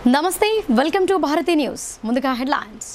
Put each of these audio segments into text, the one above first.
నమస్తే welcome to Bharati news ముందుగా headlines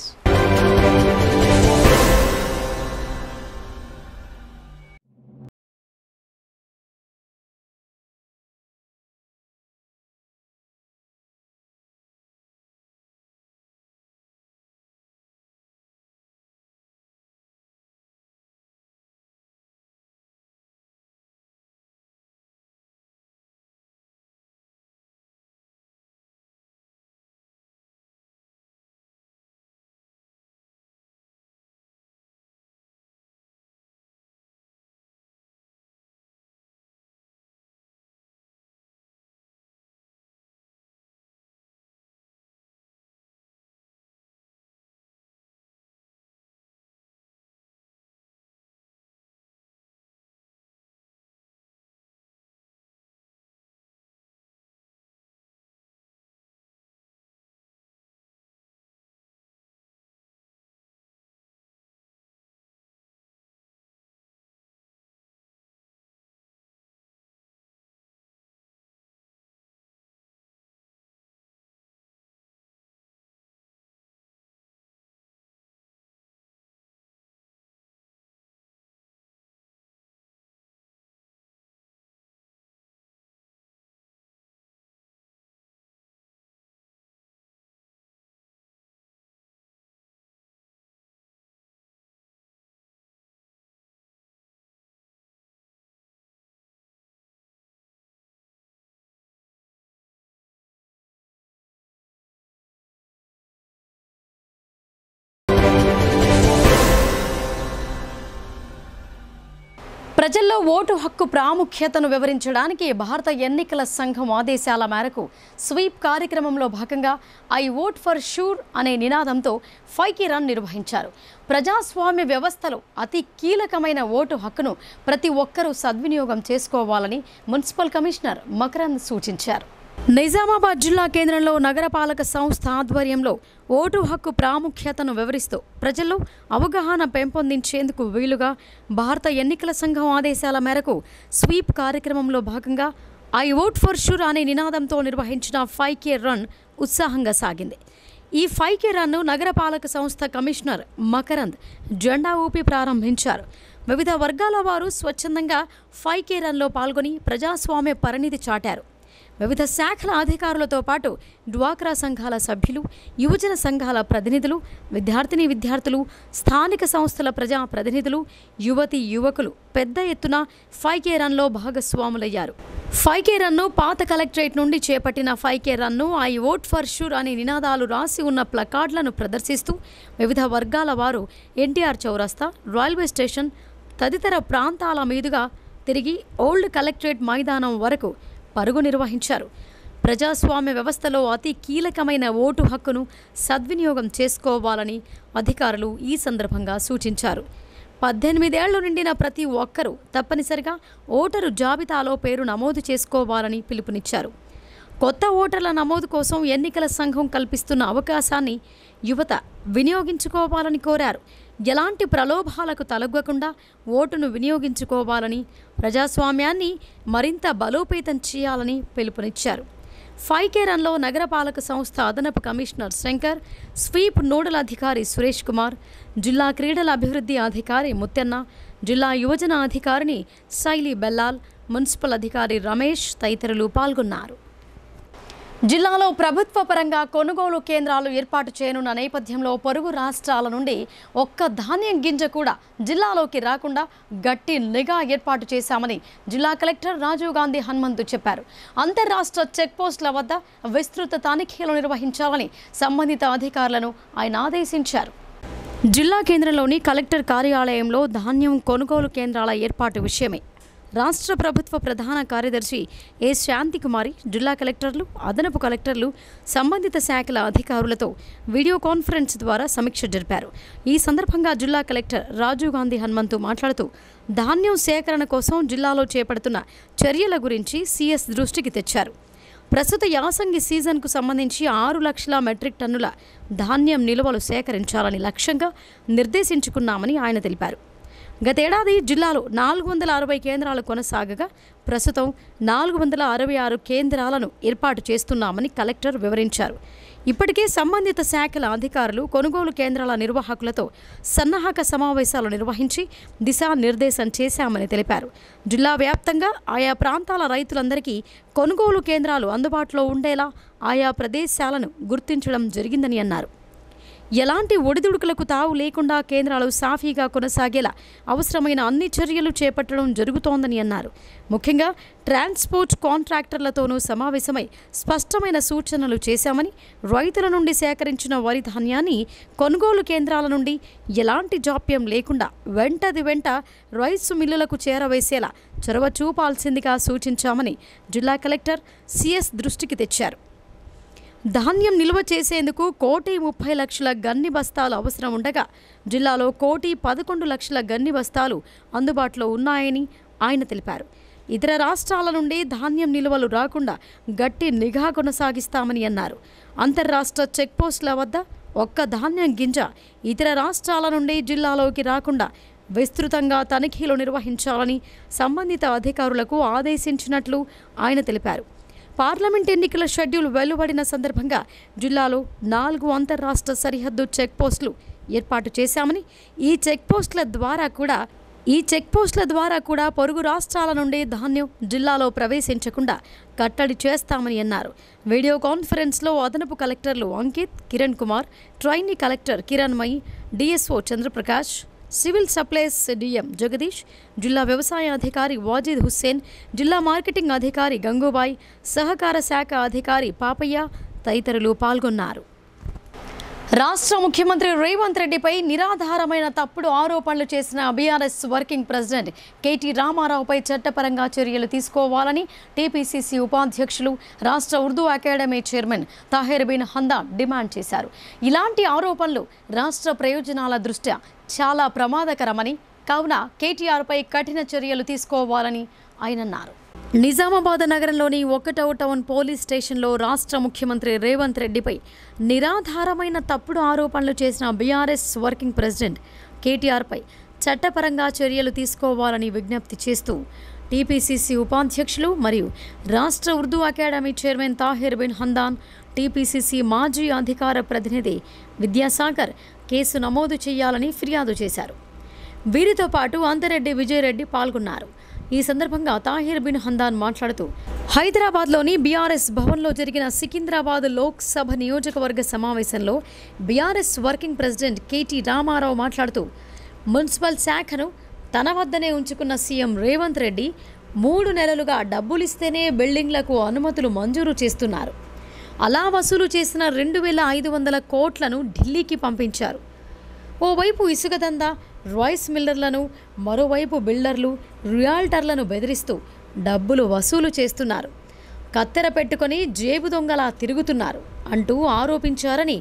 ప్రజల్లో ఓటు హక్కు ప్రాముఖ్యతను వివరించడానికి భారత ఎన్నికల సంఘం ఆదేశాల మేరకు స్వీప్ కార్యక్రమంలో భాగంగా ఐ ఓట్ ఫర్ షూర్ అనే నినాదంతో ఫైకి రన్ నిర్వహించారు ప్రజాస్వామ్య వ్యవస్థలో అతి కీలకమైన ఓటు హక్కును ప్రతి ఒక్కరూ సద్వినియోగం చేసుకోవాలని మున్సిపల్ కమిషనర్ మకరంద్ సూచించారు నిజామాబాద్ జిల్లా కేంద్రంలో నగరపాలక సంస్థ ఆధ్వర్యంలో ఓటు హక్కు ప్రాముఖ్యతను వివరిస్తూ ప్రజల్లో అవగాహన పెంపొందించేందుకు వీలుగా భారత ఎన్నికల సంఘం ఆదేశాల మేరకు స్వీప్ కార్యక్రమంలో భాగంగా ఐ ఓట్ ఫర్ షూర్ అనే నినాదంతో నిర్వహించిన ఫైవ్ కే రన్ ఉత్సాహంగా సాగింది ఈ ఫైవ్ కే రన్ను నగరపాలక సంస్థ కమిషనర్ మకరంద్ జెండా ఊపి ప్రారంభించారు వివిధ వర్గాల వారు స్వచ్ఛందంగా ఫైవ్ కే రన్లో పాల్గొని ప్రజాస్వామ్య పరిణితి చాటారు వివిధ శాఖల అధికారులతో పాటు డ్వాక్రా సంఘాల సభ్యులు యువజన సంఘాల ప్రతినిధులు విద్యార్థిని విద్యార్థులు స్థానిక సంస్థల ప్రజా ప్రతినిధులు యువతి యువకులు పెద్ద ఎత్తున ఫైవ్ కే రన్లో భాగస్వాములయ్యారు ఫైవ్ కే రన్ను పాత కలెక్టరేట్ నుండి చేపట్టిన ఫైవ్ కే రన్ను ఐ ఓట్ ఫర్ షూర్ అనే నినాదాలు రాసి ఉన్న ప్లకార్డులను ప్రదర్శిస్తూ వివిధ వర్గాల వారు ఎన్టీఆర్ చౌరస్తా రైల్వే స్టేషన్ తదితర ప్రాంతాల మీదుగా తిరిగి ఓల్డ్ కలెక్టరేట్ మైదానం వరకు పరుగు నిర్వహించారు ప్రజాస్వామ్య వ్యవస్థలో అతి కీలకమైన ఓటు హక్కును సద్వినియోగం చేసుకోవాలని అధికారులు ఈ సందర్భంగా సూచించారు పద్దెనిమిదేళ్లు నిండిన ప్రతి ఒక్కరూ తప్పనిసరిగా ఓటరు జాబితాలో పేరు నమోదు చేసుకోవాలని పిలుపునిచ్చారు కొత్త ఓటర్ల నమోదు కోసం ఎన్నికల సంఘం కల్పిస్తున్న అవకాశాన్ని యువత వినియోగించుకోవాలని కోరారు ఎలాంటి ప్రలోభాలకు తలగ్గకుండా ఓటును వినియోగించుకోవాలని ప్రజాస్వామ్యాన్ని మరింత బలోపేతం చేయాలని పిలుపునిచ్చారు ఫైవ్ కే రన్లో నగరపాలక సంస్థ అదనపు కమిషనర్ శంకర్ స్వీప్ నోడల్ అధికారి సురేష్ కుమార్ జిల్లా క్రీడల అభివృద్ధి అధికారి ముత్తెన్న జిల్లా యువజన అధికారిని శైలి బెల్లాల్ మున్సిపల్ అధికారి రమేష్ తదితరులు పాల్గొన్నారు జిల్లాలో ప్రభుత్వ పరంగా కొనుగోలు కేంద్రాలు ఏర్పాటు చేయనున్న నేపథ్యంలో పొరుగు రాష్ట్రాల నుండి ఒక్క ధాన్యం గింజ కూడా జిల్లాలోకి రాకుండా గట్టి నిఘా ఏర్పాటు చేశామని జిల్లా కలెక్టర్ రాజీవ్ గాంధీ హనుమంతు చెప్పారు అంతర్రాష్ట్ర చెక్ పోస్టుల వద్ద విస్తృత తనిఖీలు నిర్వహించాలని సంబంధిత అధికారులను ఆయన ఆదేశించారు జిల్లా కేంద్రంలోని కలెక్టర్ కార్యాలయంలో ధాన్యం కొనుగోలు కేంద్రాల ఏర్పాటు విషయమై రాష్ట్ర ప్రభుత్వ ప్రధాన కార్యదర్శి ఏ శాంతికుమారి జిల్లా కలెక్టర్లు అదనపు కలెక్టర్లు సంబంధిత శాఖల అధికారులతో వీడియో కాన్ఫరెన్స్ ద్వారా సమీక్ష జరిపారు ఈ సందర్భంగా జిల్లా కలెక్టర్ రాజీవ్ గాంధీ హనుమంతు మాట్లాడుతూ ధాన్యం సేకరణ కోసం జిల్లాలో చేపడుతున్న చర్యల గురించి సీఎస్ దృష్టికి తెచ్చారు ప్రస్తుత యాసంగి సీజన్కు సంబంధించి ఆరు లక్షల మెట్రిక్ టన్నుల ధాన్యం నిల్వలు సేకరించాలని లక్ష్యంగా నిర్దేశించుకున్నామని ఆయన తెలిపారు గతేడాది జిల్లాలో నాలుగు వందల అరవై కేంద్రాలు కొనసాగగా ప్రస్తుతం నాలుగు వందల అరవై ఆరు కేంద్రాలను ఏర్పాటు చేస్తున్నామని కలెక్టర్ వివరించారు ఇప్పటికే సంబంధిత శాఖల అధికారులు కొనుగోలు కేంద్రాల నిర్వాహకులతో సన్నాహక సమావేశాలు నిర్వహించి దిశానిర్దేశం చేశామని తెలిపారు జిల్లా వ్యాప్తంగా ఆయా ప్రాంతాల రైతులందరికీ కొనుగోలు కేంద్రాలు అందుబాటులో ఉండేలా ఆయా ప్రదేశాలను గుర్తించడం జరిగిందని అన్నారు ఎలాంటి ఒడిదుడుకులకు తావు లేకుండా కేంద్రాలు సాఫీగా కొనసాగేలా అవసరమైన అన్ని చర్యలు చేపట్టడం జరుగుతోందని అన్నారు ముఖ్యంగా ట్రాన్స్పోర్ట్ కాంట్రాక్టర్లతోనూ సమావేశమై స్పష్టమైన సూచనలు చేశామని రైతుల నుండి సేకరించిన వరి ధాన్యాన్ని కొనుగోలు కేంద్రాల నుండి ఎలాంటి జాప్యం లేకుండా వెంటది వెంట రైస్ మిల్లులకు చేరవేసేలా చొరవ చూపాల్సిందిగా సూచించామని జిల్లా కలెక్టర్ సిఎస్ దృష్టికి తెచ్చారు ధాన్యం నిల్వ చేసేందుకు కోటి ముప్పై లక్షల గన్ని బస్తాలు అవసరం ఉండగా జిల్లాలో కోటి పదకొండు లక్షల గన్ని బస్తాలు అందుబాటులో ఉన్నాయని ఆయన తెలిపారు ఇతర రాష్ట్రాల నుండి ధాన్యం నిల్వలు రాకుండా గట్టి నిఘా కొనసాగిస్తామని అన్నారు అంతర్రాష్ట్ర చెక్పోస్టుల వద్ద ఒక్క ధాన్యం గింజ ఇతర రాష్ట్రాల నుండి జిల్లాలోకి రాకుండా విస్తృతంగా తనిఖీలు నిర్వహించాలని సంబంధిత అధికారులకు ఆదేశించినట్లు ఆయన తెలిపారు పార్లమెంట్ ఎన్నికల షెడ్యూల్ వెలువడిన సందర్భంగా జిల్లాలో నాలుగు అంతర్రాష్ట్ర సరిహద్దు చెక్ పోస్టులు ఏర్పాటు చేశామని ఈ చెక్ పోస్టుల ద్వారా కూడా ఈ చెక్ పోస్టుల ద్వారా కూడా పొరుగు రాష్ట్రాల నుండి ధాన్యం జిల్లాలో ప్రవేశించకుండా కట్టడి చేస్తామని అన్నారు వీడియో కాన్ఫరెన్స్లో అదనపు కలెక్టర్లు Ankit Kiran Kumar trainee collector Kiranmayi DSO Chandraprakash civil supplies DM Jagadish జిల్లా వ్యవసాయ అధికారి వాజిద్ హుస్సేన్ జిల్లా మార్కెటింగ్ అధికారి గంగూబాయ్ సహకార శాఖ అధికారి పాపయ్య తదితరులు పాల్గొన్నారు రాష్ట్ర ముఖ్యమంత్రి రేవంత్ రెడ్డిపై నిరాధారమైన తప్పుడు ఆరోపణలు చేసిన బీఆర్ఎస్ వర్కింగ్ ప్రెసిడెంట్ కేటీ రామారావుపై చట్టపరంగా చర్యలు తీసుకోవాలని టీపీసీసీ ఉపాధ్యక్షులు రాష్ట్ర Urdu academy chairman Taher bin Handa demand చేశారు ఇలాంటి ఆరోపణలు రాష్ట్ర ప్రయోజనాల దృష్ట్యా చాలా ప్రమాదకరమని కావున కేటీఆర్పై కఠిన చర్యలు తీసుకోవాలని ఆయన అన్నారు నిజామాబాద్ నగరంలోని ఒకటవ టౌన్ పోలీస్ స్టేషన్లో రాష్ట్ర ముఖ్యమంత్రి రేవంత్ రెడ్డిపై నిరాధారమైన తప్పుడు ఆరోపణలు చేసిన బీఆర్ఎస్ వర్కింగ్ ప్రెసిడెంట్ కేటీఆర్పై చట్టపరంగా చర్యలు తీసుకోవాలని విజ్ఞప్తి చేస్తూ టీపీసీసీ ఉపాధ్యక్షులు మరియు రాష్ట్ర Urdu academy chairman Tahir bin Handan TPCC మాజీ అధికార ప్రతినిధి విద్యాసాగర్ కేసు నమోదు చేయాలని ఫిర్యాదు చేశారు వీరితో పాటు అంతరెడ్డి విజయరెడ్డి పాల్గొన్నారు ఈ సందర్భంగా తాహిర్ బిన్ హందాన్ మాట్లాడుతూ హైదరాబాద్లోని బీఆర్ఎస్ భవన్లో జరిగిన సికింద్రాబాద్ లోక్సభ నియోజకవర్గ సమావేశంలో BRS working president K T Rama Rao మాట్లాడుతూ మున్సిపల్ శాఖను తన వద్దనే ఉంచుకున్న సీఎం రేవంత్ రెడ్డి మూడు నెలలుగా డబ్బులిస్తేనే బిల్డింగ్లకు అనుమతులు మంజూరు చేస్తున్నారు అలా వసూలు చేసిన రెండు వేల ఐదు వందల కోట్లను ఢిల్లీకి పంపించారు ఓవైపు ఇసుక దందా రైస్ మిల్లర్లను మరోవైపు బిల్డర్లు రియాల్టర్లను బెదిరిస్తూ డబ్బులు వసూలు చేస్తున్నారు కత్తెర పెట్టుకొని జేబు దొంగలా తిరుగుతున్నారు అంటూ ఆరోపించారని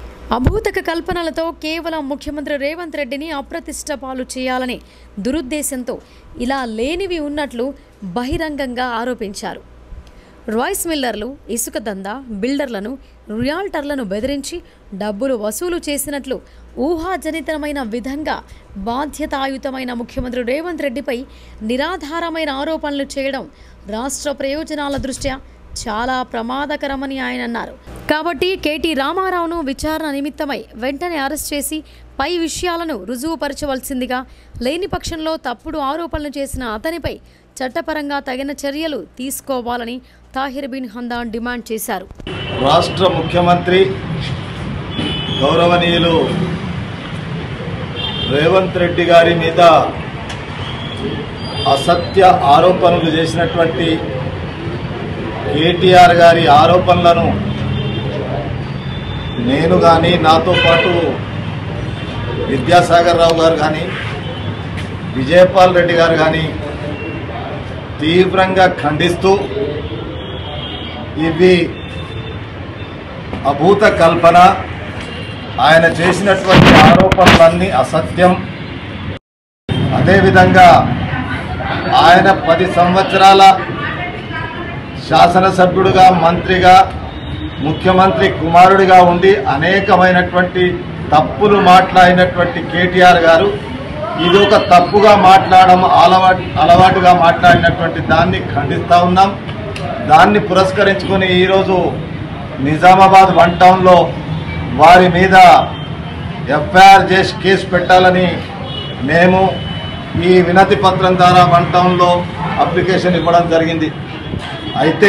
అభూతక కల్పనలతో కేవలం ముఖ్యమంత్రి రేవంత్ రెడ్డిని అప్రతిష్ట పాలు చేయాలనే దురుద్దేశంతో ఇలా లేనివి ఉన్నట్లు బహిరంగంగా ఆరోపించారు రాయిస్ మిల్లర్లు ఇసుక దందా బిల్డర్లను రియాల్టర్లను బెదిరించి డబ్బులు వసూలు చేసినట్లు ఊహాజనితమైన విధంగా బాధ్యతాయుతమైన ముఖ్యమంత్రి రేవంత్ రెడ్డిపై నిరాధారమైన ఆరోపణలు చేయడం రాష్ట్ర ప్రయోజనాల దృష్ట్యా చాలా ప్రమాదకరమని ఆయన అన్నారు కాబట్టి కేటీ రామారావును విచారణ నిమిత్తమై వెంటనే అరెస్ట్ చేసి పై విషయాలను రుజువుపరచవలసిందిగా లేని పక్షంలో తప్పుడు ఆరోపణలు చేసిన అతనిపై చట్టపరంగా తగిన చర్యలు తీసుకోవాలని తాహిర్ బిన్ హందాన్ డిమాండ్ చేశారు రాష్ట్ర ముఖ్యమంత్రి గౌరవనీయులు రేవంత్ రెడ్డి గారి మీద అసత్య ఆరోపణలు చేసినటువంటి కేటీఆర్ గారి ఆరోపణలను నేను కానీ నాతో పాటు విద్యాసాగర్ రావు గారు కానీ విజయపాల్ రెడ్డి గారు కానీ తీవ్రంగా ఖండిస్తూ ఇవి అభూత కల్పన ఆయన చేసినటువంటి ఆరోపణలన్నీ అసత్యం అదేవిధంగా ఆయన పది సంవత్సరాల శాసనసభ్యుడిగా మంత్రిగా ముఖ్యమంత్రి కుమారుడిగా ఉండి అనేకమైనటువంటి తప్పులు మాట్లాడినటువంటి కేటీఆర్ గారు ఇది ఒక తప్పుగా మాట్లాడడం అలవాటు అలవాటుగా మాట్లాడినటువంటి దాన్ని ఖండిస్తూ ఉన్నాం దాన్ని పురస్కరించుకొని ఈరోజు నిజామాబాద్ వన్ టౌన్లో వారి మీద ఎఫ్ఐఆర్ చేసి కేసు పెట్టాలని మేము ఈ వినతి పత్రం ద్వారా వన్ టౌన్లో అప్లికేషన్ ఇవ్వడం జరిగింది అయితే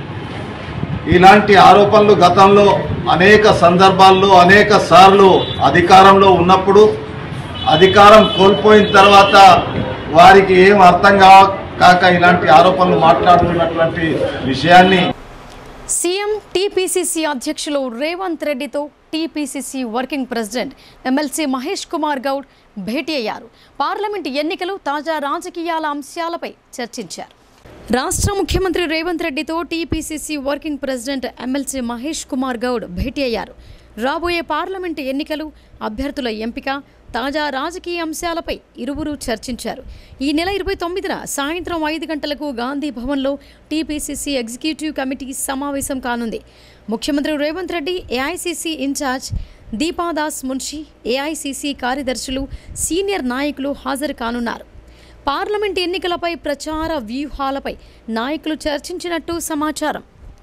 ఇలాంటి ఆరోపణలు గతంలో అనేక సందర్భాల్లో అనేక సార్లు అధికారంలో ఉన్నప్పుడు అధికారం కోల్పోయిన తర్వాత వారికి ఏం అర్థం కావ కాక ఇలాంటి ఆరోపణలు మాట్లాడుతున్నటువంటి విషయాన్ని సీఎం టీపీసీసీ అధ్యక్షులు రేవంత్ రెడ్డితో TPCC working president MLC Mahesh Kumar Goud భేటీ అయ్యారు పార్లమెంట్ ఎన్నికలు తాజా రాజకీయాల అంశాలపై చర్చించారు రాష్ట్ర ముఖ్యమంత్రి రేవంత్ రెడ్డితో TPCC working president MLC Mahesh Kumar Goud భేటీ అయ్యారు రాబోయే పార్లమెంటు ఎన్నికలు అభ్యర్థుల ఎంపిక తాజా రాజకీయ అంశాలపై ఇరువురు చర్చించారు ఈ నెల ఇరవై తొమ్మిదిన సాయంత్రం ఐదు గంటలకు గాంధీ భవన్లో టీపీసీసీ ఎగ్జిక్యూటివ్ కమిటీ సమావేశం కానుంది ముఖ్యమంత్రి Revanth Reddy AICC in charge Deepa Das Munshi AICC కార్యదర్శులు సీనియర్ నాయకులు హాజరు కానున్నారు పార్లమెంట్ ఎన్నికలపై ప్రచార వ్యూహాలపై నాయకులు చర్చించినట్టు సమాచారం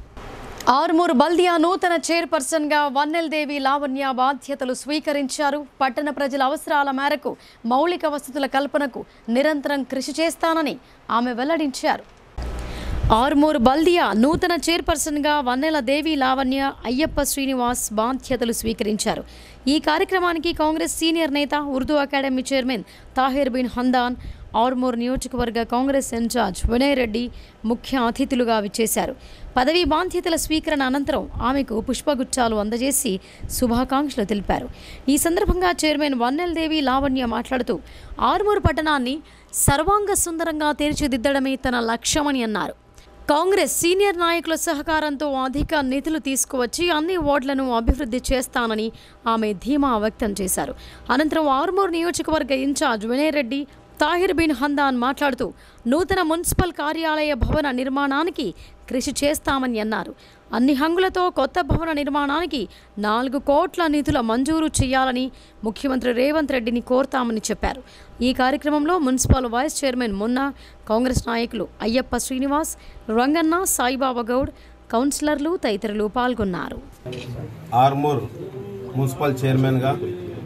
ఆర్మూర్ బల్దియా నూతన చైర్పర్సన్గా వన్నెల్ దేవి లావణ్య బాధ్యతలు స్వీకరించారు పట్టణ ప్రజల అవసరాల మేరకు మౌలిక వసతుల కల్పనకు నిరంతరం కృషి చేస్తానని ఆమె వెల్లడించారు ఆర్మూర్ బల్దియా నూతన చైర్పర్సన్గా వన్నెల దేవి లావణ్య అయ్యప్ప శ్రీనివాస్ బాధ్యతలు స్వీకరించారు ఈ కార్యక్రమానికి కాంగ్రెస్ సీనియర్ నేత ఉర్దూ అకాడమీ చైర్మన్ తాహిర్ బిన్ హందాన్ ఆర్మూర్ నియోజకవర్గ కాంగ్రెస్ ఇన్ఛార్జ్ వినయ్ రెడ్డి ముఖ్య అతిథులుగా విచ్చేశారు పదవీ బాధ్యతల స్వీకరణ అనంతరం ఆమెకు పుష్పగుచ్చాలు అందజేసి శుభాకాంక్షలు తెలిపారు ఈ సందర్భంగా చైర్మన్ వన్నెల్ దేవి లావణ్య మాట్లాడుతూ ఆర్మూర్ పట్టణాన్ని సర్వాంగ సుందరంగా తీర్చిదిద్దడమే తన లక్ష్యమని అన్నారు కాంగ్రెస్ సీనియర్ నాయకుల సహకారంతో అధిక నిధులు తీసుకువచ్చి అన్ని వార్డులను అభివృద్ధి చేస్తానని ఆమె ధీమా వ్యక్తం చేశారు అనంతరం ఆర్మూర్ నియోజకవర్గ ఇన్ఛార్జ్ వినయ్ రెడ్డి తాహిర్ బిన్ హందాన్ మాట్లాడుతూ నూతన మున్సిపల్ కార్యాలయ భవన నిర్మాణానికి కృషి చేస్తామని అన్నారు అన్ని హంగులతో కొత్త భవన నిర్మాణానికి నాలుగు కోట్ల నిధుల మంజూరు చేయాలని ముఖ్యమంత్రి రేవంత్ రెడ్డిని కోరతామని చెప్పారు ఈ కార్యక్రమంలో municipal vice chairman Munna Congress నాయకులు అయ్యప్ప శ్రీనివాస్ రంగన్న సాయిబాబా గౌడ్ కౌన్సిలర్లు తదితరులు పాల్గొన్నారు ఆర్మూర్ మున్సిపల్ చైర్మన్గా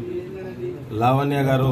లావణ్య గారు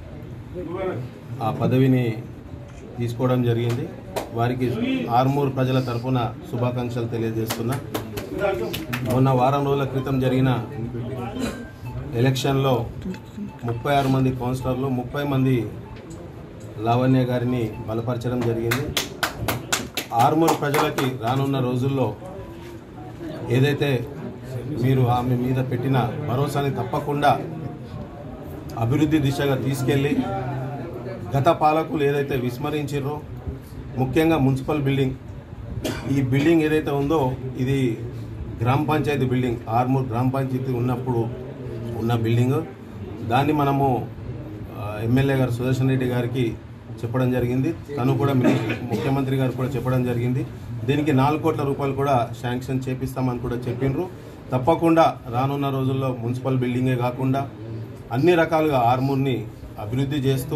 ఆ పదవిని తీసుకోవడం జరిగింది వారికి ఆర్మూర్ ప్రజల తరఫున శుభాకాంక్షలు తెలియజేస్తున్నా మొన్న వారం రోజుల క్రితం జరిగిన ఎలక్షన్లో ముప్పై ఆరు మంది కౌన్సిలర్లు ముప్పై మంది లావణ్య గారిని బలపరచడం జరిగింది ఆర్మూర్ ప్రజలకి రానున్న రోజుల్లో ఏదైతే మీరు ఆమె మీద పెట్టిన భరోసాని తప్పకుండా అభివృద్ధి దిశగా తీసుకెళ్ళి గత పాలకులు ఏదైతే విస్మరించారో ముఖ్యంగా మున్సిపల్ బిల్డింగ్ ఈ బిల్డింగ్ ఏదైతే ఉందో ఇది గ్రామ పంచాయతీ బిల్డింగ్ ఆర్మూర్ గ్రామ పంచాయతీ ఉన్నప్పుడు ఉన్న బిల్డింగ్ దాన్ని మనము ఆ, ఎమ్మెల్యే గారు సుదర్శన్ రెడ్డి గారికి చెప్పడం జరిగింది తను కూడా మినిస్టర్ ముఖ్యమంత్రి గారు కూడా చెప్పడం జరిగింది దీనికి నాలుగు కోట్ల రూపాయలు కూడా శాంక్షన్ చేపిస్తామని కూడా చెప్పిండ్రు తప్పకుండా రానున్న రోజుల్లో మున్సిపల్ బిల్డింగే కాకుండా అన్ని రకాలుగా ఆర్మూర్ని అభివృద్ధి చేస్తూ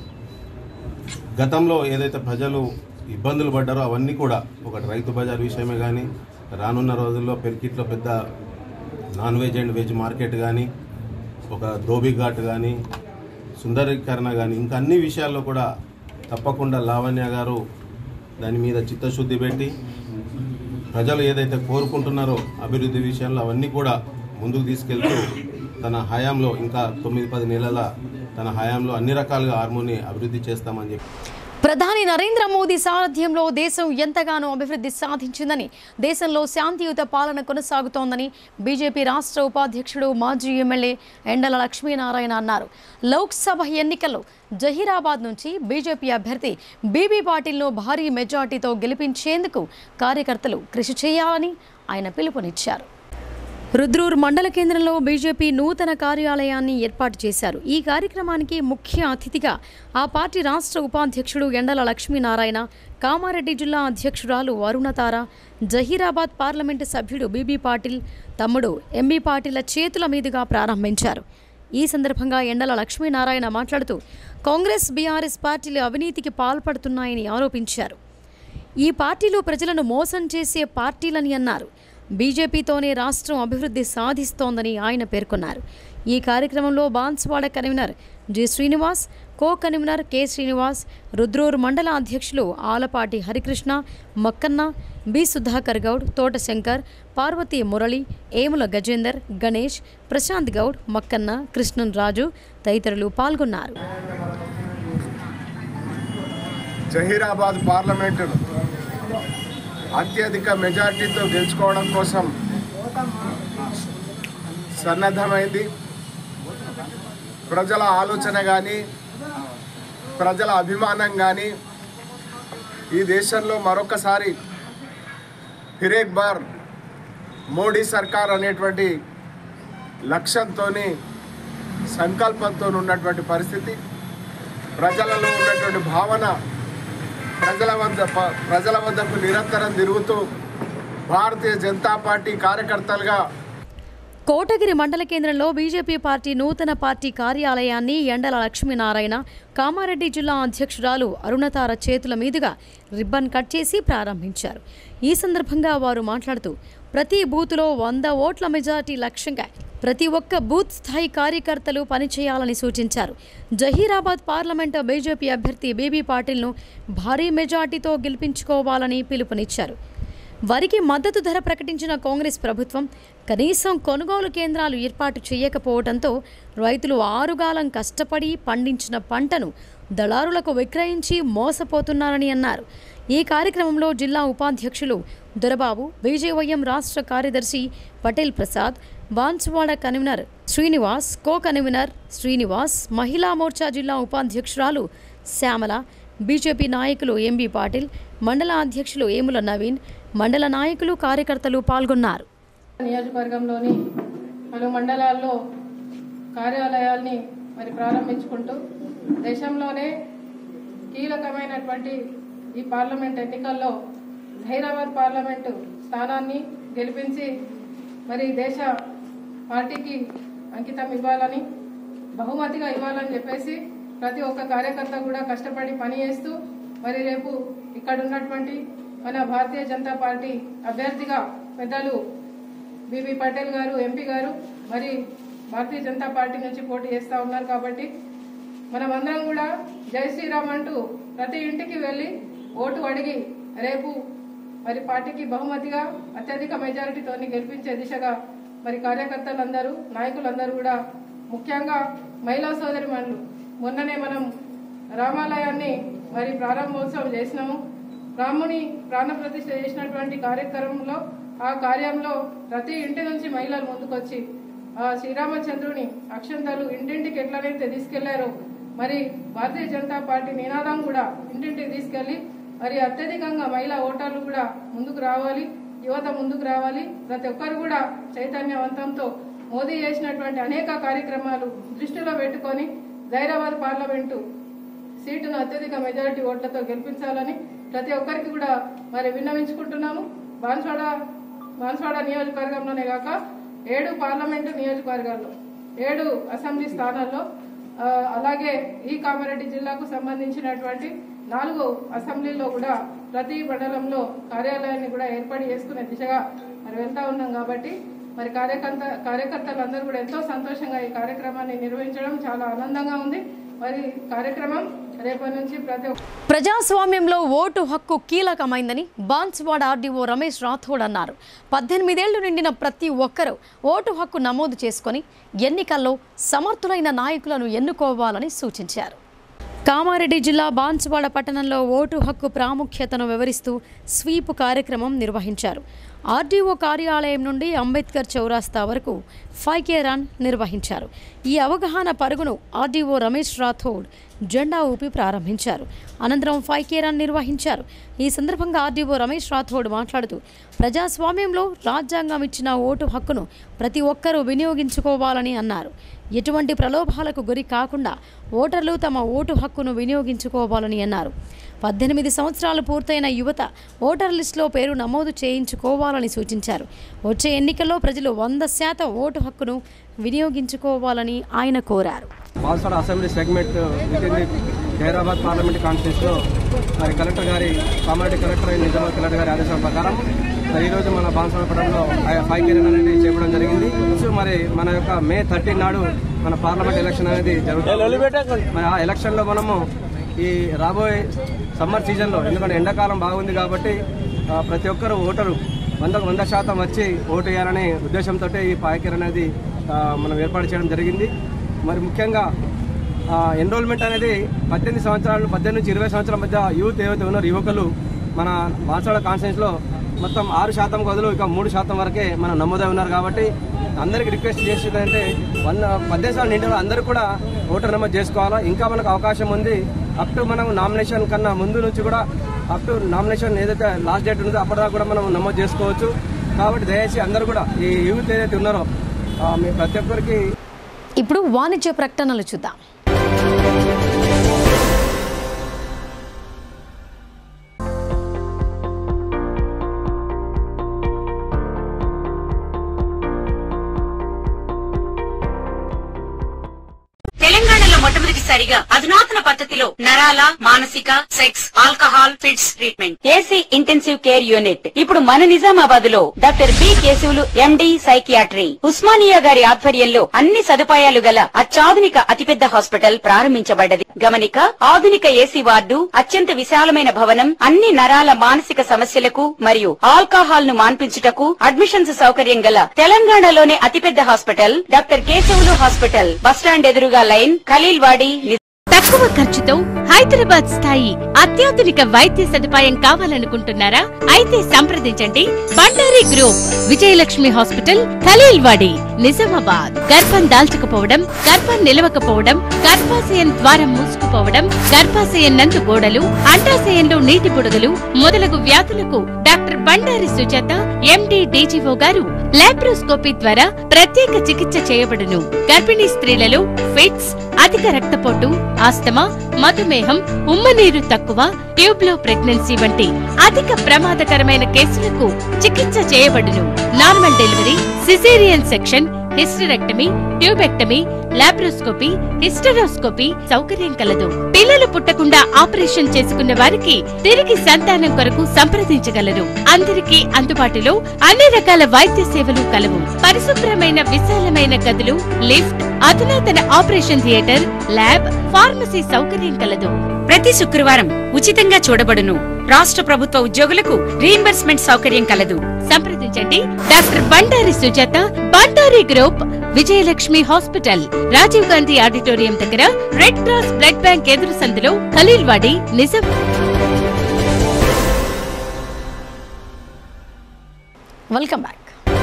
గతంలో ఏదైతే ప్రజలు ఇబ్బందులు పడ్డారో అవన్నీ కూడా ఒకటి రైతు బజార్ విషయమే కానీ రానున్న రోజుల్లో పెరికిట్లో పెద్ద non veg and veg market కానీ ఒక ధోబీ ఘాట్ కానీ సుందరీకరణ కానీ ఇంకా అన్ని విషయాల్లో కూడా తప్పకుండా లావణ్య గారు దాని మీద చిత్తశుద్ధి పెట్టి ప్రజలు ఏదైతే కోరుకుంటున్నారో అభివృద్ధి విషయంలో అవన్నీ కూడా ముందుకు తీసుకెళ్తూ తన హయాంలో ఇంకా తొమ్మిది పది నెలల తన హయాంలో అన్ని రకాలుగా హార్మోని అభివృద్ధి చేస్తామని చెప్పి ప్రధాని నరేంద్ర మోదీ సారథ్యంలో దేశం ఎంతగానో అభివృద్ధి సాధించిందని దేశంలో శాంతియుత పాలన కొనసాగుతోందని బీజేపీ రాష్ట్ర ఉపాధ్యక్షుడు మాజీ ఎమ్మెల్యే ఎండల లక్ష్మీనారాయణ అన్నారు లోక్సభ ఎన్నికల్లో జహీరాబాద్ నుంచి బీజేపీ అభ్యర్థి బీబీ పాటిల్ను భారీ మెజార్టీతో గెలిపించేందుకు కార్యకర్తలు కృషి చేయాలని ఆయన పిలుపునిచ్చారు రుద్రూర్ మండల కేంద్రంలో బీజేపీ నూతన కార్యాలయాన్ని ఏర్పాటు చేశారు ఈ కార్యక్రమానికి ముఖ్య అతిథిగా ఆ పార్టీ రాష్ట్ర ఉపాధ్యక్షుడు ఎండల లక్ష్మీనారాయణ కామారెడ్డి జిల్లా అధ్యక్షురాలు అరుణతార జహీరాబాద్ పార్లమెంటు సభ్యుడు బీబీ పాటిల్ తమ్ముడు ఎంబీ పాటిల చేతుల మీదుగా ప్రారంభించారు ఈ సందర్భంగా ఎండల లక్ష్మీనారాయణ మాట్లాడుతూ కాంగ్రెస్ బీఆర్ఎస్ పార్టీలు అవినీతికి పాల్పడుతున్నాయని ఆరోపించారు ఈ పార్టీలు ప్రజలను మోసం చేసే పార్టీలని అన్నారు బీజేపీతోనే రాష్ట్రం అభివృద్ధి సాధిస్తోందని ఆయన పేర్కొన్నారు ఈ కార్యక్రమంలో Banswada convener G Srinivas co convener K Srinivas Rudrur మండల అధ్యక్షులు ఆలపాటి హరికృష్ణ మక్కన్న బి సుధాకర్ గౌడ్ తోట శంకర్ పార్వతీ మురళి ఏముల గజేందర్ గణేష్ ప్రశాంత్ గౌడ్ మక్కన్న కృష్ణన్ రాజు తదితరులు పాల్గొన్నారు జహీరాబాద్ పార్లమెంటును అత్యధిక మెజార్టీతో గెలుచుకోవడం కోసం సన్నద్ధమైంది ప్రజల ఆలోచన కానీ ప్రజల అభిమానం కానీ ఈ దేశంలో మరొకసారి ఫిరేక్ బార్ మోడీ సర్కార్ అనేటువంటి లక్ష్యంతో సంకల్పంతో ఉన్నటువంటి పరిస్థితి ప్రజలలో ఉన్నటువంటి భావన ప్రజల వద్ద ప- ప్రజల వద్దకు నిరంతరం తిరుగుతూ భారతీయ జనతా పార్టీ కార్యకర్తలుగా కోటగిరి మండల కేంద్రంలో బీజేపీ పార్టీ నూతన పార్టీ కార్యాలయాన్ని ఎండల లక్ష్మీనారాయణ కామారెడ్డి జిల్లా అధ్యక్షురాలు అరుణతార చేతుల మీదుగా రిబ్బన్ కట్ చేసి ప్రారంభించారు ఈ సందర్భంగా వారు మాట్లాడుతూ ప్రతి బూతులో వంద ఓట్ల మెజార్టీ లక్ష్యంగా ప్రతి ఒక్క బూత్ స్థాయి కార్యకర్తలు పనిచేయాలని సూచించారు జహీరాబాద్ పార్లమెంటు బీజేపీ అభ్యర్థి బీబీ పాటిల్ను భారీ మెజార్టీతో గెలిపించుకోవాలని పిలుపునిచ్చారు వరికి మద్దతు ధర ప్రకటించిన కాంగ్రెస్ ప్రభుత్వం కనీసం కొనుగోలు కేంద్రాలు ఏర్పాటు చేయకపోవడంతో రైతులు ఆరుగాలం కష్టపడి పండించిన పంటను దళారులకు విక్రయించి మోసపోతున్నారని అన్నారు ఈ కార్యక్రమంలో జిల్లా ఉపాధ్యక్షులు దొరబాబు బీజేవైఎం రాష్ట్ర కార్యదర్శి Patel Prasad Banswada convener Srinivas co convener Srinivas Mahila Morcha జిల్లా ఉపాధ్యక్షురాలు శ్యామల బీజేపీ నాయకులు ఎంబీ పాటిల్ మండల అధ్యక్షులు ఏముల నవీన్ మండల నాయకులు కార్యకర్తలు పాల్గొన్నారు నియోజకవర్గంలోని పలు మండలాల్లో కార్యాలయాల్ని మరి ప్రారంభించుకుంటూ దేశంలోనే కీలకమైనటువంటి ఈ పార్లమెంట్ ఎన్నికల్లో హైదరాబాద్ పార్లమెంటు స్థానాన్ని గెలిపించి మరి దేశ పార్టీకి అంకితం ఇవ్వాలని బహుమతిగా ఇవ్వాలని చెప్పేసి ప్రతి ఒక్క కార్యకర్త కూడా కష్టపడి పనిచేస్తూ మరి రేపు ఇక్కడ ఉన్నటువంటి మన భారతీయ జనతా పార్టీ అభ్యర్థిగా పెద్దలు బీబీ పటేల్ గారు ఎంపీ గారు మరి భారతీయ జనతా పార్టీ నుంచి పోటీ చేస్తూ ఉన్నారు కాబట్టి మనమందరం కూడా జై శ్రీరామ్ అంటూ ప్రతి ఇంటికి వెళ్ళి ఓటు అడిగి రేపు మరి పార్టీకి బహుమతిగా అత్యధిక మెజారిటీతో గెలిపించే దిశగా మరి కార్యకర్తలందరూ నాయకులందరూ కూడా ముఖ్యంగా మహిళా సోదరి మొన్ననే మనం రామాలయాన్ని మరి ప్రారంభోత్సవం చేసినాము రాముని ప్రాణప్రతిష్ఠ చేసినటువంటి కార్యక్రమంలో ఆ కార్యంలో ప్రతి ఇంటి నుంచి మహిళలు ముందుకొచ్చి ఆ శ్రీరామచంద్రుని అక్షంతలు ఇంటింటికి ఎట్లనైతే తీసుకెళ్లారో మరి భారతీయ జనతా పార్టీ నినాదం కూడా ఇంటింటికి తీసుకెళ్లి మరి అత్యధికంగా మహిళా ఓటర్లు కూడా ముందుకు రావాలి యువత ముందుకు రావాలి ప్రతి ఒక్కరు కూడా చైతన్యవంతంతో మోదీ చేసినటువంటి అనేక కార్యక్రమాలు దృష్టిలో పెట్టుకొని జైరాబాద్ పార్లమెంటు సీటును అత్యధిక మెజారిటీ ఓట్లతో గెలిపించాలని ప్రతి ఒక్కరికి కూడా మరి విన్నవించుకుంటున్నాము బాన్స్వాడ బాన్స్వాడ నియోజకవర్గంలోనే కాక ఏడు పార్లమెంటు నియోజకవర్గాల్లో ఏడు అసెంబ్లీ స్థానాల్లో ఆ, అలాగే ఈ కామారెడ్డి జిల్లాకు సంబంధించినటువంటి నాలుగు అసెంబ్లీలో కూడా ప్రతి మండలంలో కార్యాలయాన్ని కూడా ఏర్పాటు చేసుకునే దిశగా మరి వెళ్తా ఉన్నాం కాబట్టి మరి కార్యకర్త కార్యకర్తలందరూ కూడా ఎంతో సంతోషంగా ఈ కార్యక్రమాన్ని నిర్వహించడం చాలా ఆనందంగా ఉంది మరి కార్యక్రమం రేపటి నుంచి ప్రతి ఒక్క ప్రజాస్వామ్యంలో ఓటు హక్కు కీలకమైందని బాన్స్వాడ ఆర్డీఓ రమేష్ రాథోడ్ అన్నారు పద్దెనిమిదేళ్లు నిండిన ప్రతి ఒక్కరూ ఓటు హక్కు నమోదు చేసుకొని ఎన్నికల్లో సమర్థులైన నాయకులను ఎన్నుకోవాలని సూచించారు కామారెడ్డి జిల్లా బాన్సువాడ పట్టణంలో ఓటు హక్కు ప్రాముఖ్యతను వివరిస్తూ స్వీప్ కార్యక్రమం నిర్వహించారు ఆర్డీఓ కార్యాలయం నుండి అంబేద్కర్ చౌరాస్తా వరకు ఫైవ్ కే రన్ నిర్వహించారు ఈ అవగాహన పరుగును ఆర్డీఓ రమేష్ రాథోడ్ జెండా ఊపి ప్రారంభించారు అనంతరం ఫైవ్ కే రన్ నిర్వహించారు ఈ సందర్భంగా ఆర్డీఓ రమేష్ రాథోడ్ మాట్లాడుతూ ప్రజాస్వామ్యంలో రాజ్యాంగం ఇచ్చిన ఓటు హక్కును ప్రతి ఒక్కరూ వినియోగించుకోవాలని అన్నారు ఎటువంటి ప్రలోభాలకు గురి కాకుండా ఓటర్లు తమ ఓటు హక్కును వినియోగించుకోవాలని అన్నారు పద్దెనిమిది సంవత్సరాలు పూర్తయిన యువత ఓటర్ లిస్టులో పేరు నమోదు చేయించుకోవాలని సూచించారు వచ్చే ఎన్నికల్లో ప్రజలు వంద శాతం ఓటు హక్కును వినియోగించుకోవాలని ఆయన కోరారు Banswada assembly segment with in the Hyderabad parliament కాన్స్టిట్యూన్స్లో మరి కలెక్టర్ గారి Kamareddy collector and Nizamabad collector గారి ఆదేశాల ప్రకారం మరి ఈరోజు మన బాన్సోడపడంలో ఫైవ్ కిరణ్ అనేది చేయడం జరిగింది సో మరి మన యొక్క మే థర్టీన్ నాడు మన పార్లమెంట్ ఎలక్షన్ అనేది జరుగుతుంది మరి ఆ ఎలక్షన్లో మనము ఈ రాబోయే సమ్మర్ సీజన్లో ఎందుకంటే ఎండాకాలం బాగుంది కాబట్టి ఆ, ప్రతి ఒక్కరు ఓటరు వందకు వంద శాతం వచ్చి ఓటు వేయాలనే ఉద్దేశంతో ఈ పాయకర్ అనేది ఆ, మనం ఏర్పాటు చేయడం జరిగింది మరి ముఖ్యంగా ఎన్రోల్మెంట్ అనేది పద్దెనిమిది సంవత్సరాలు పద్దెనిమిది నుంచి ఇరవై సంవత్సరాల మధ్య యూత్ ఏవైతే ఉన్నారో యువకులు మన బాన్సాడ కాన్స్టిట్యూన్స్లో మొత్తం ఆరు శాతం బదులు ఇక మూడు శాతం వరకే మనం నమోదై ఉన్నారు కాబట్టి అందరికి రిక్వెస్ట్ చేసేది అంటే వంద పద్దెనిమిది సార్లు నిండిన అందరూ కూడా ఓటర్ నమోదు చేసుకోవాలా ఇంకా మనకు అవకాశం ఉంది అప్ టు మనం నామినేషన్ కన్నా ముందు నుంచి కూడా అప్ టు నామినేషన్ ఏదైతే లాస్ట్ డేట్ ఉందో అప్పటిదాకా కూడా మనం నమోదు చేసుకోవచ్చు కాబట్టి దయచేసి అందరూ కూడా ఈ యూత్ ఏదైతే ఉన్నారో ఆ, మీ ప్రతి ఒక్కరికి ఇప్పుడు వాణిజ్య ప్రకటనలు చూద్దాం తెలంగాణలో మొట్టమొదటిసారిగా అధునాతన పద్ధతిలో నరాల మానసిక sex alcohol fits treatment AC intensive care unit ఇప్పుడు మన నిజామాబాద్ లో doctor B Keshavulu MD psychiatry Osmania గారి ఆధ్వర్యంలో అన్ని సదుపాయాలు గల అత్యాధునిక అతిపెద్ద హాస్పిటల్ ప్రారంభించబడ్డది గమనిక ఆధునిక ఏసీ వార్డు అత్యంత విశాలమైన భవనం అన్ని నరాల మానసిక సమస్యలకు మరియు ఆల్కహాల్ ను మాన్పించుటకు అడ్మిషన్స్ సౌకర్యం గల తెలంగాణలోనే అతిపెద్ద hospital doctor Keshavulu hospital bus stand ఎదురుగా లైన్ ఖలీల్వాడి తక్కువ ఖర్చుతో హైదరాబాద్ స్థాయి అత్యాధునిక వైద్య సదుపాయం కావాలనుకుంటున్నారా అయితే సంప్రదించండి బండారి గ్రూప్ విజయలక్ష్మి హాస్పిటల్ ఖలీల్వాడి నిజామాబాద్ గర్భం దాల్చకపోవడం గర్భం నిలవకపోవడం గర్భాశయం ద్వారం మూసుకుపోవడం గర్భాశయం నందు గోడలు అండాశయంలో నీటి పొడుగులు మొదలగు వ్యాధులకు doctor Bandari Sujatha MD DGO గారు లాప్రోస్కోపీ ద్వారా ప్రత్యేక చికిత్స చేయబడును గర్భిణీ స్త్రీలలో ఫిట్స్ అధిక రక్తపోటు ఆస్తమా మధుమేహం ఉమ్మనీరు తక్కువ ట్యూబ్లో ప్రెగ్నెన్సీ వంటి అధిక ప్రమాదకరమైన కేసులకు చికిత్స చేయబడును normal delivery caesarean section hysterectomy tubectomy laparoscopy hysteroscopy సౌకర్యం కలదు పిల్లలు పుట్టకుండా ఆపరేషన్ చేసుకున్న వారికి తిరిగి సంతానం కొరకు సంప్రదించగలరు అందరికీ అందుబాటులో అన్ని రకాల వైద్య సేవలు కలవు పరిశుభ్రమైన విశాలమైన గదులు లిఫ్ట్ అధునాతన ఆపరేషన్ థియేటర్ ల్యాబ్ ఫార్మసీ సౌకర్యం కలదు ప్రతి శుక్రవారం ఉచితంగా చూడబడును రాష్ట్ర ప్రభుత్వ ఉద్యోగులకు రీయింబర్స్మెంట్ సౌకర్యం కలదు సంప్రదించండి doctor Bandari Sujatha Bandari group Vijayalakshmi hospital Rajiv Gandhi auditorium దగ్గర రెడ్ క్రాస్ బ్లడ్ బ్యాంక్ ఎదురు సందులో Khaleelwadi Nizam welcome back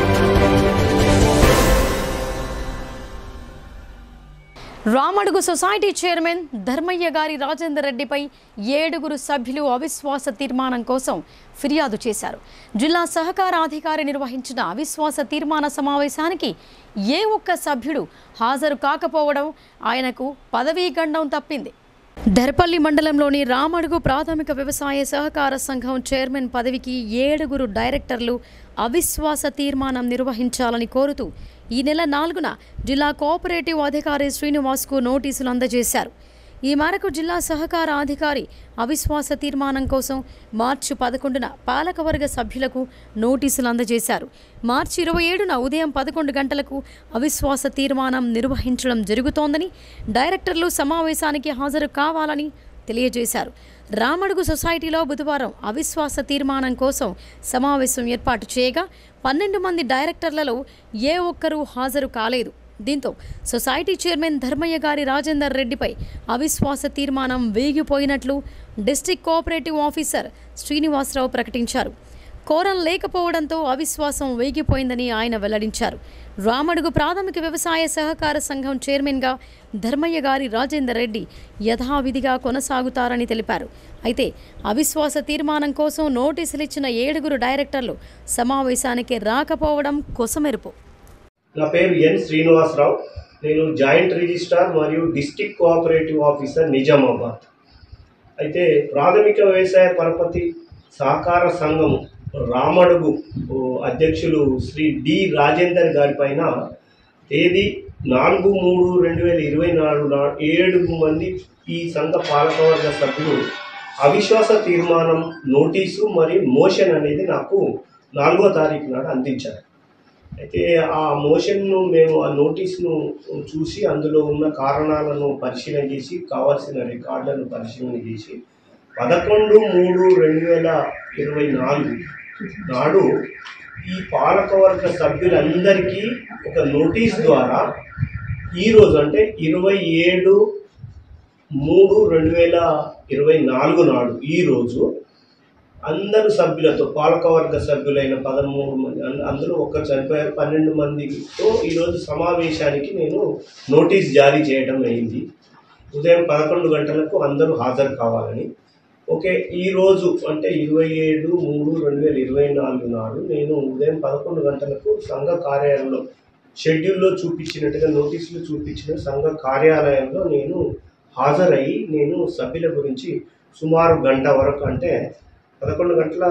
Ramadugu society chairman Dharmaiah గారి రాజేందర్ రెడ్డిపై ఏడుగురు సభ్యులు అవిశ్వాస తీర్మానం కోసం ఫిర్యాదు చేశారు జిల్లా సహకార అధికారి నిర్వహించిన అవిశ్వాస తీర్మాన సమావేశానికి ఏ ఒక్క సభ్యుడు హాజరు కాకపోవడం ఆయనకు పదవీ గండం తప్పింది దర్పల్లి మండలంలోని రామడుగు ప్రాథమిక వ్యవసాయ సహకార సంఘం చైర్మన్ పదవికి ఏడుగురు డైరెక్టర్లు అవిశ్వాస తీర్మానం నిర్వహించాలని కోరుతూ ఈ నెల నాలుగున జిల్లా కోఆపరేటివ్ అధికారి శ్రీనివాస్కు నోటీసులు అందజేశారు ఈ మేరకు జిల్లా సహకార అధికారి అవిశ్వాస తీర్మానం కోసం మార్చి పదకొండున పాలకవర్గ సభ్యులకు నోటీసులు అందజేశారు మార్చి ఇరవై ఏడున ఉదయం పదకొండు గంటలకు అవిశ్వాస తీర్మానం నిర్వహించడం జరుగుతోందని డైరెక్టర్లు సమావేశానికి హాజరు కావాలని తెలియజేశారు రామడుగు సొసైటీలో బుధవారం అవిశ్వాస తీర్మానం కోసం సమావేశం ఏర్పాటు చేయగా పన్నెండు మంది డైరెక్టర్లలో ఏ ఒక్కరూ హాజరు కాలేదు దీంతో సొసైటీ చైర్మన్ ధర్మయ్య గారి రాజేందర్ రెడ్డిపై అవిశ్వాస తీర్మానం వేగిపోయినట్లు డిస్టిక్ కోఆపరేటివ్ ఆఫీసర్ శ్రీనివాసరావు ప్రకటించారు కోరం లేకపోవడంతో అవిశ్వాసం వేగిపోయిందని ఆయన వెల్లడించారు రామడుగు ప్రాథమిక వ్యవసాయ సహకార సంఘం చైర్మన్గా ధర్మయ్య గారి రాజేందర్ రెడ్డి యథావిధిగా కొనసాగుతారని తెలిపారు అయితే అవిశ్వాస తీర్మానం కోసం నోటీసులు ఇచ్చిన ఏడుగురు డైరెక్టర్లు సమావేశానికి రాకపోవడం కొసమెరుపు నా పేరు ఎన్ శ్రీనివాసరావు నేను జాయింట్ రిజిస్ట్రార్ మరియు డిస్టిక్ కోఆపరేటివ్ ఆఫీసర్ నిజామాబాద్ అయితే ప్రాథమిక వ్యవసాయ పరపతి సహకార సంఘం రామడుగు ఓ, అధ్యక్షులు శ్రీ డి రాజేందర్ గారి పైన తేదీ నాలుగు మూడు రెండు వేల ఇరవై నాలుగు నా ఏడు మంది ఈ సంఘ పాలకవర్గ సభ్యులు అవిశ్వాస తీర్మానం నోటీసు మరియు మోషన్ అనేది నాకు నాలుగో తారీఖు నాడు అందించారు అయితే ఆ మోషన్ను మేము ఆ నోటీస్ను చూసి అందులో ఉన్న కారణాలను పరిశీలన చేసి కావాల్సిన రికార్డులను పరిశీలన చేసి పదకొండు మూడు రెండు వేల ఇరవై నాలుగు నాడు ఈ పాలకవర్గ సభ్యులందరికీ ఒక నోటీస్ ద్వారా ఈరోజు అంటే ఇరవై ఏడు మూడు రెండు వేల ఇరవై నాలుగు నాడు ఈరోజు అందరు సభ్యులతో పాలకవర్గ సభ్యులైన పదమూడు మంది అం- అందులో ఒక్కరు చనిపోయారు పన్నెండు మందితో ఈరోజు సమావేశానికి నేను నోటీస్ జారీ చేయడం అయింది ఉదయం పదకొండు గంటలకు అందరూ హాజరు కావాలని ఓకే ఈరోజు అంటే ఇరవై ఏడు మూడు రెండు వేల ఇరవై నాలుగు నాడు నేను ఉదయం పదకొండు గంటలకు సంఘ కార్యాలయంలో షెడ్యూల్లో చూపించినట్టుగా నోటీసులు చూపించిన సంఘ కార్యాలయంలో నేను హాజరయ్యి నేను సభ్యుల గురించి సుమారు గంట వరకు అంటే పదకొండు గంటల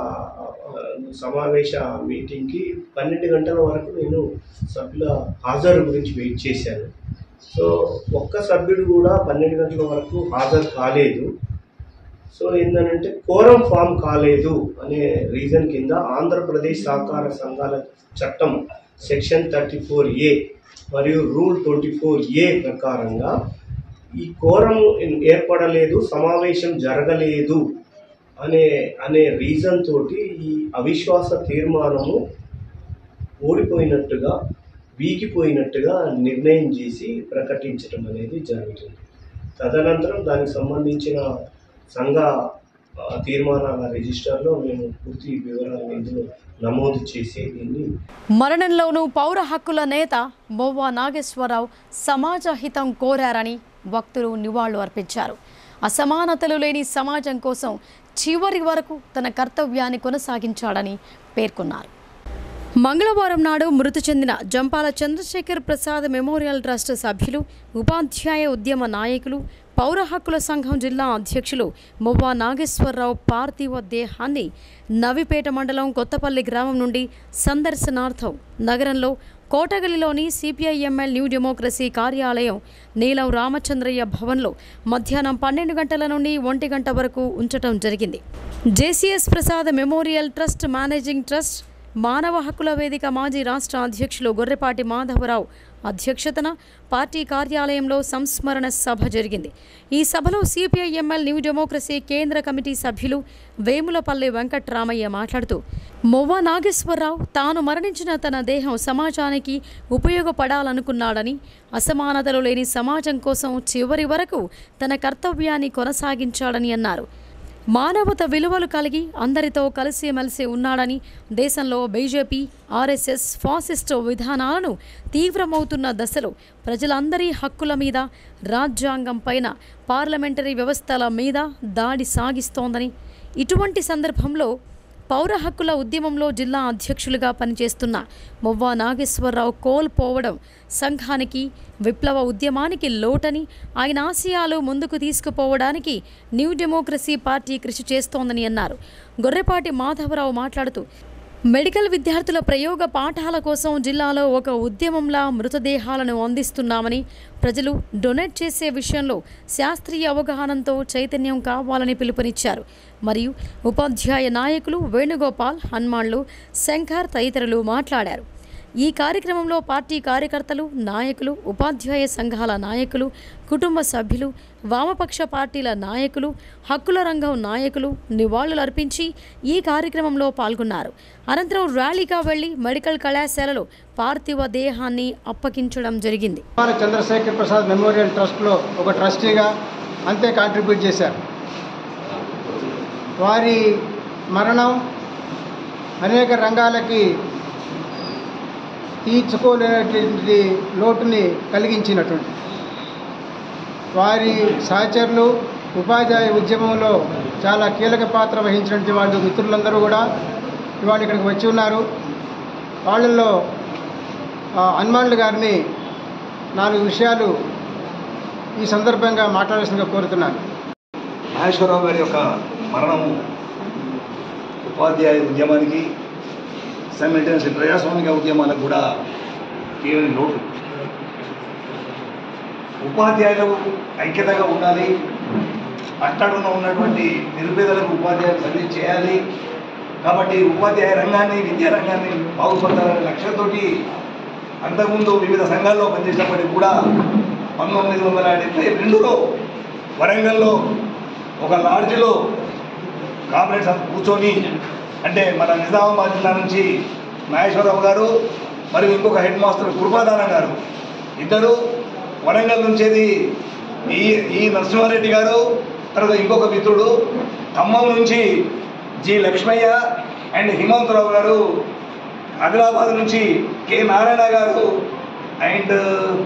ఆ, సమావేశ మీటింగ్కి పన్నెండు గంటల వరకు నేను సభ్యుల హాజరు గురించి వెయిట్ చేశాను సో ఒక్క సభ్యుడు కూడా పన్నెండు గంటల వరకు హాజరు కాలేదు సో ఏంటంటే కోరం ఫామ్ కాలేదు అనే రీజన్ కింద ఆంధ్రప్రదేశ్ సహకార సంఘాల చట్టం సెక్షన్ థర్టీ ఫోర్ ఏ మరియు రూల్ ట్వంటీ ఫోర్ ఏ ప్రకారంగా ఈ కోరం ఏర్పడలేదు సమావేశం జరగలేదు అనే అనే రీజన్ తోటి ఈ అవిశ్వాస తీర్మానము ఓడిపోయినట్టుగా వీగిపోయినట్టుగా నిర్ణయం చేసి ప్రకటించడం అనేది జరుగుతుంది తదనంతరం దానికి సంబంధించిన సంఘ ఆ, తీర్మానాల రిజిస్టర్లో మేము పూర్తి వివరాలను ఇందులో నమోదు చేసి దీన్ని మరణంలోనూ పౌర హక్కుల నేత బొవ్వ నాగేశ్వరరావు సమాజ హితం కోరారని భక్తులు నివాళులు అర్పించారు అసమానతలు లేని సమాజం కోసం చివరి వరకు తన కర్తవ్యాన్ని కొనసాగించాడని పేర్కొన్నారు మంగళవారం నాడు మృతి చెందిన జంపాల చంద్రశేఖర్ ప్రసాద్ మెమోరియల్ ట్రస్ట్ సభ్యులు ఉపాధ్యాయ ఉద్యమ నాయకులు పౌర హక్కుల సంఘం జిల్లా అధ్యక్షులు మొవ్వా నాగేశ్వరరావు పార్థివ దేహాన్ని నవిపేట మండలం కొత్తపల్లి గ్రామం నుండి సందర్శనార్థం నగరంలో కోటగలిలోని సిపిఐఎంఎల్ న్యూ డెమోక్రసీ కార్యాలయం నీలం రామచంద్రయ్య భవన్లో మధ్యాహ్నం పన్నెండు గంటల నుండి ఒంటి గంట వరకు ఉంచటం జరిగింది J C S Prasad memorial trust managing trust మానవ హక్కుల వేదిక మాజీ రాష్ట్ర అధ్యక్షులు గొర్రెపాటి మాధవరావు అధ్యక్షతన పార్టీ కార్యాలయంలో సంస్మరణ సభ జరిగింది ఈ సభలో సిపిఐఎంఎల్ న్యూ డెమోక్రసీ కేంద్ర కమిటీ సభ్యులు వేములపల్లి వెంకట్రామయ్య మాట్లాడుతూ మొవ్వ నాగేశ్వరరావు తాను మరణించిన తన దేహం సమాజానికి ఉపయోగపడాలనుకున్నాడని అసమానతలు లేని సమాజం కోసం చివరి వరకు తన కర్తవ్యాన్ని కొనసాగించాడని అన్నారు మానవత విలువలు కలిగి అందరితో కలిసిమెలిసి ఉన్నాడని దేశంలో బీజేపీ ఆర్ఎస్ఎస్ ఫాసిస్టు విధానాలను తీవ్రమవుతున్న దశలో ప్రజలందరి హక్కుల మీద రాజ్యాంగం పైన పార్లమెంటరీ వ్యవస్థల మీద దాడి సాగిస్తోందని ఇటువంటి సందర్భంలో పౌర హక్కుల ఉద్యమంలో జిల్లా అధ్యక్షులుగా పనిచేస్తున్న మొవ్వా నాగేశ్వరరావు కోల్పోవడం సంఘానికి విప్లవ ఉద్యమానికి లోటని ఆయన ఆశయాలు ముందుకు తీసుకుపోవడానికి న్యూ డెమోక్రసీ పార్టీ కృషి చేస్తోందని అన్నారు గొర్రెపాటి మాధవరావు మాట్లాడుతూ మెడికల్ విద్యార్థుల ప్రయోగ పాఠాల కోసం జిల్లాలో ఒక ఉద్యమంలా మృతదేహాలను అందిస్తున్నామని ప్రజలు డొనేట్ చేసే విషయంలో శాస్త్రీయ అవగాహనతో చైతన్యం కావాలని పిలుపునిచ్చారు మరియు ఉపాధ్యాయ నాయకులు వేణుగోపాల్ హన్మాన్లు శంకర్ తదితరులు మాట్లాడారు ఈ కార్యక్రమంలో పార్టీ కార్యకర్తలు నాయకులు ఉపాధ్యాయ సంఘాల నాయకులు కుటుంబ సభ్యులు వామపక్ష పార్టీల నాయకులు హక్కుల రంగం నాయకులు నివాళులర్పించి ఈ కార్యక్రమంలో పాల్గొన్నారు అనంతరం ర్యాలీగా వెళ్లి మెడికల్ కళాశాలలో పార్థివ దేహాన్ని అప్పగించడం జరిగింది కుమార చంద్రశేఖర్ ప్రసాద్ మెమోరియల్ ట్రస్ట్లో ఒక ట్రస్టీగా అంతే కాంట్రిబ్యూట్ చేశారు వారి మరణం అనేక రంగాలకి తీర్చుకోలేనటువంటి లోటుని కలిగించినటువంటి వారి సహచరులు ఉపాధ్యాయ ఉద్యమంలో చాలా కీలక పాత్ర వహించినటువంటి వాళ్ళు మిత్రులందరూ కూడా ఇవాళ ఇక్కడికి వచ్చి ఉన్నారు వాళ్ళల్లో ఆ, హనుమాన్లు గారిని నాలుగు విషయాలు ఈ సందర్భంగా మాట్లాడాల్సిందిగా కోరుతున్నాను మహేశ్వరరావు గారి యొక్క మరణము ఉపాధ్యాయ ఉద్యమానికి సైమిల్టేనియస్ ప్రజాస్వామిక ఉద్యమాలకు కూడా తీరని లోటు ఉపాధ్యాయులు ఐక్యతగా ఉండాలి అట్టడున ఉన్నటువంటి నిరుపేదలకు ఉపాధ్యాయులు సర్వీస్ చేయాలి కాబట్టి ఉపాధ్యాయ రంగాన్ని విద్యా రంగాన్ని బాగుపడాలనే లక్ష్యంతోటి అంతకుముందు వివిధ సంఘాల్లో పనిచేసినప్పటికీ కూడా పంతొమ్మిది వందల డెబ్బై రెండులో వరంగల్లో ఒక లాడ్జిలో కామ్రేడ్స్ అంతా కూర్చొని అంటే మన నిజామాబాద్ జిల్లా నుంచి నాగేశ్వరరావు గారు మరియు ఇంకొక హెడ్ మాస్టర్ కృపాదానం గారు ఇద్దరు వరంగల్ నుంచేది ఈ ఈ నరసింహారెడ్డి గారు తర్వాత ఇంకొక మిత్రుడు ఖమ్మం నుంచి జి లక్ష్మయ్య అండ్ హిమంతరావు గారు ఆదిలాబాద్ నుంచి కె నారాయణ గారు అండ్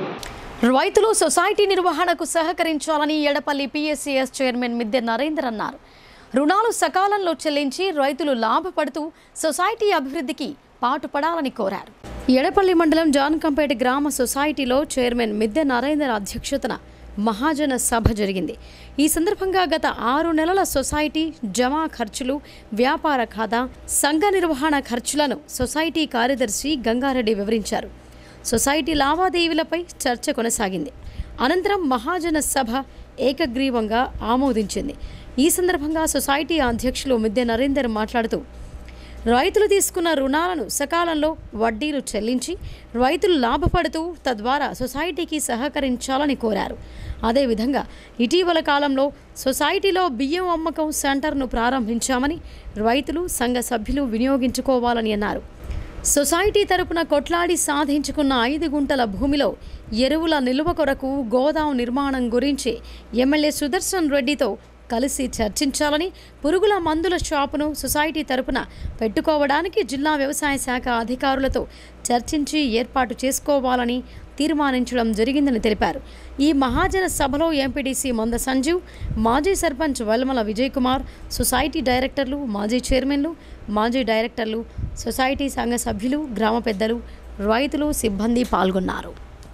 రైతులు సొసైటీ నిర్వహణకు సహకరించాలని ఎడపల్లి పిఎస్సిఎస్ చైర్మన్ మిద్దె నరేందర్ అన్నారు రుణాలు సకాలంలో చెల్లించి రైతులు లాభపడుతూ సొసైటీ అభివృద్ధికి పాటుపడాలని కోరారు ఎడపల్లి మండలం జాన్కంపేట గ్రామ సొసైటీలో చైర్మన్ మిద్దె నరేందర్ అధ్యక్షతన మహాజన సభ జరిగింది ఈ సందర్భంగా గత ఆరు నెలల సొసైటీ జమా ఖర్చులు వ్యాపార ఖాతా సంఘ నిర్వహణ ఖర్చులను సొసైటీ కార్యదర్శి గంగారెడ్డి వివరించారు సొసైటీ లావాదేవీలపై చర్చ కొనసాగింది అనంతరం మహాజన సభ ఏకగ్రీవంగా ఆమోదించింది ఈ సందర్భంగా సొసైటీ అధ్యక్షులు మిద్దె నరేందర్ మాట్లాడుతూ రైతులు తీసుకున్న రుణాలను సకాలంలో వడ్డీలు చెల్లించి రైతులు లాభపడుతూ తద్వారా సొసైటీకి సహకరించాలని కోరారు అదేవిధంగా ఇటీవల కాలంలో సొసైటీలో బియ్యం అమ్మకం సెంటర్ను ప్రారంభించామని రైతులు సంఘ సభ్యులు వినియోగించుకోవాలని అన్నారు సొసైటీ తరపున కొట్లాడి సాధించుకున్న ఐదు గుంటల భూమిలో ఎరువుల నిల్వ కొరకు గోదాం నిర్మాణం గురించి ఎమ్మెల్యే సుదర్శన్ రెడ్డితో కలిసి చర్చించాలని పురుగుల మందుల షాపును సొసైటీ తరపున పెట్టుకోవడానికి జిల్లా వ్యవసాయ శాఖ అధికారులతో చర్చించి ఏర్పాటు చేసుకోవాలని తీర్మానించడం జరిగిందని తెలిపారు ఈ మహాజన సభలో ఎంపీడీసీ మంద సంజీవ్ మాజీ సర్పంచ్ వెల్మల విజయ్ కుమార్ సొసైటీ డైరెక్టర్లు మాజీ చైర్మన్లు మాజీ డైరెక్టర్లు సొసైటీ సంఘ సభ్యులు గ్రామ పెద్దలు రైతులు సిబ్బంది పాల్గొన్నారు